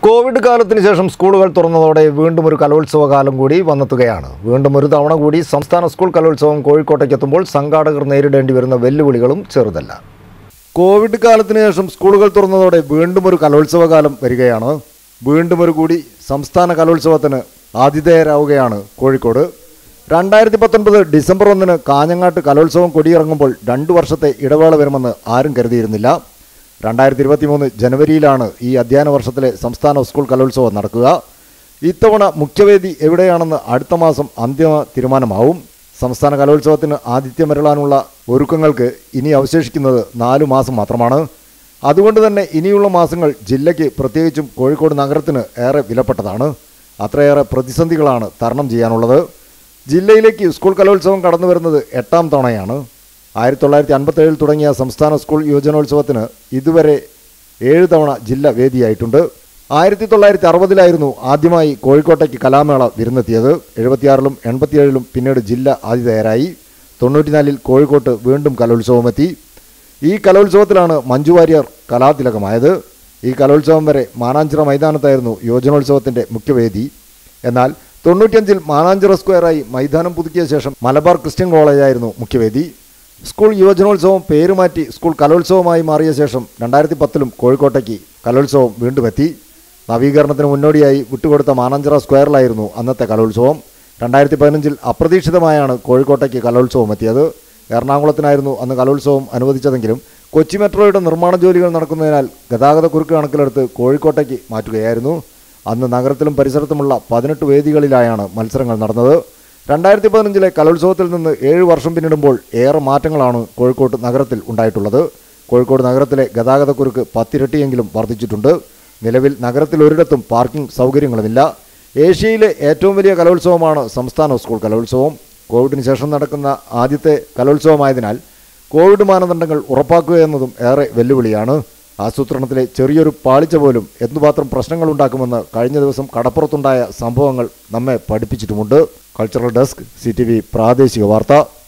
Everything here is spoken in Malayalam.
കോവിഡ് കാലത്തിന് ശേഷം സ്കൂളുകൾ തുറന്നതോടെ വീണ്ടും ഒരു കലോത്സവ കാലം കൂടി വന്നെത്തുകയാണ് വീണ്ടും ഒരു തവണ കൂടി സംസ്ഥാന സ്കൂൾ കലോത്സവം കോഴിക്കോട്ടേക്ക് എത്തുമ്പോൾ സംഘാടകർ നേരിടേണ്ടി വരുന്ന വെല്ലുവിളികളും ചെറുതല്ല കോവിഡ് കാലത്തിന് ശേഷം സ്കൂളുകൾ തുറന്നതോടെ വീണ്ടും ഒരു കലോത്സവ കാലം വരികയാണ് വീണ്ടും ഒരു കൂടി സംസ്ഥാന കലോത്സവത്തിന് ആതിഥേയരാവുകയാണ് കോഴിക്കോട് രണ്ടായിരത്തി പത്തൊൻപത് ഡിസംബർ ഒന്നിന് കാഞ്ഞങ്ങാട്ട് കലോത്സവം കൊടിയിറങ്ങുമ്പോൾ രണ്ടു വർഷത്തെ ഇടവേള വരുമെന്ന് ആരും കരുതിയിരുന്നില്ല രണ്ടായിരത്തി ഇരുപത്തി മൂന്ന് ജനുവരിയിലാണ് ഈ അധ്യയന വർഷത്തിലെ സംസ്ഥാന സ്കൂൾ കലോത്സവം നടക്കുക ഇത്തവണ മുഖ്യവേദി എവിടെയാണെന്ന് അടുത്ത മാസം അന്തിമ തീരുമാനമാവും സംസ്ഥാന കലോത്സവത്തിന് ആതിഥ്യമരുളാനുള്ള ഒരുക്കങ്ങൾക്ക് ഇനി അവശേഷിക്കുന്നത് നാലു മാസം മാത്രമാണ് അതുകൊണ്ട് തന്നെ ഇനിയുള്ള മാസങ്ങൾ ജില്ലയ്ക്ക് പ്രത്യേകിച്ചും കോഴിക്കോട് നഗരത്തിന് ഏറെ വിലപ്പെട്ടതാണ് അത്രയേറെ പ്രതിസന്ധികളാണ് തരണം ചെയ്യാനുള്ളത് ജില്ലയിലേക്ക് സ്കൂൾ കലോത്സവം കടന്നു വരുന്നത് എട്ടാം തവണയാണ് ആയിരത്തി തൊള്ളായിരത്തി അൻപത്തേഴിൽ തുടങ്ങിയ സംസ്ഥാന സ്കൂൾ യുവജനോത്സവത്തിന് ഇതുവരെ ഏഴ് തവണ ജില്ല വേദിയായിട്ടുണ്ട് ആയിരത്തി തൊള്ളായിരത്തി അറുപതിലായിരുന്നു ആദ്യമായി കോഴിക്കോട്ടേക്ക് കലാമേള വിരുന്നെത്തിയത് എഴുപത്തിയാറിലും എൺപത്തിയേഴിലും പിന്നീട് ജില്ല ആതിഥേയരായി തൊണ്ണൂറ്റിനാലിൽ കോഴിക്കോട്ട് വീണ്ടും കലോത്സവമെത്തി ഈ കലോത്സവത്തിലാണ് മഞ്ജു വാര്യർ കലാതിലകമായത് ഈ കലോത്സവം വരെ മാനാഞ്ചിറ മൈതാനത്തായിരുന്നു യുവജനോത്സവത്തിന്റെ മുഖ്യവേദി എന്നാൽ തൊണ്ണൂറ്റിയഞ്ചിൽ മാനാഞ്ചിറ സ്ക്വയറായി മൈതാനം പുതുക്കിയ ശേഷം മലബാർ ക്രിസ്ത്യൻ കോളേജായിരുന്നു മുഖ്യവേദി സ്കൂൾ യുവജനോത്സവം പേരുമാറ്റി സ്കൂൾ കലോത്സവമായി മാറിയ ശേഷം രണ്ടായിരത്തി പത്തിലും കോഴിക്കോട്ടേക്ക് കലോത്സവം വീണ്ടും എത്തി നവീകരണത്തിന് മുന്നോടിയായി വിട്ടുകൊടുത്ത മാനാഞ്ചിറ സ്ക്വയറിലായിരുന്നു അന്നത്തെ കലോത്സവം രണ്ടായിരത്തി പതിനഞ്ചിൽ അപ്രതീക്ഷിതമായാണ് കോഴിക്കോട്ടേക്ക് കലോത്സവം എത്തിയത് എറണാകുളത്തിനായിരുന്നു അന്ന് കലോത്സവം അനുവദിച്ചതെങ്കിലും കൊച്ചി മെട്രോയുടെ നിർമ്മാണ ജോലികൾ നടക്കുന്നതിനാൽ ഗതാഗത കുരുക്ക് കണക്കിലെടുത്ത് കോഴിക്കോട്ടേക്ക് മാറ്റുകയായിരുന്നു അന്ന് നഗരത്തിലും പരിസരത്തുമുള്ള പതിനെട്ട് വേദികളിലായാണ് മത്സരങ്ങൾ നടന്നത് രണ്ടായിരത്തി പതിനഞ്ചിലെ കലോത്സവത്തിൽ നിന്ന് ഏഴ് വർഷം പിന്നിടുമ്പോൾ ഏറെ മാറ്റങ്ങളാണ് കോഴിക്കോട് നഗരത്തിൽ ഉണ്ടായിട്ടുള്ളത് കോഴിക്കോട് നഗരത്തിലെ ഗതാഗതക്കുരുക്ക് പത്തിരട്ടിയെങ്കിലും വർദ്ധിച്ചിട്ടുണ്ട് നിലവിൽ നഗരത്തിൽ ഒരിടത്തും പാർക്കിംഗ് സൗകര്യങ്ങളുമില്ല ഏഷ്യയിലെ ഏറ്റവും വലിയ കലോത്സവമാണ് സംസ്ഥാന സ്കൂൾ കലോത്സവം കോവിഡിന് ശേഷം നടക്കുന്ന ആദ്യത്തെ കലോത്സവമായതിനാൽ കോവിഡ് മാനദണ്ഡങ്ങൾ ഉറപ്പാക്കുക എന്നതും ഏറെ വെല്ലുവിളിയാണ് ആസൂത്രണത്തിലെ ചെറിയൊരു പാളിച്ച പോലും എന്തുമാത്രം പ്രശ്നങ്ങളുണ്ടാക്കുമെന്ന് കഴിഞ്ഞ ദിവസം കടപ്പുറത്തുണ്ടായ സംഭവങ്ങൾ നമ്മെ പഠിപ്പിച്ചിട്ടുമുണ്ട് കൾച്ചറൽ ഡെസ്ക് സി പ്രാദേശിക വാർത്ത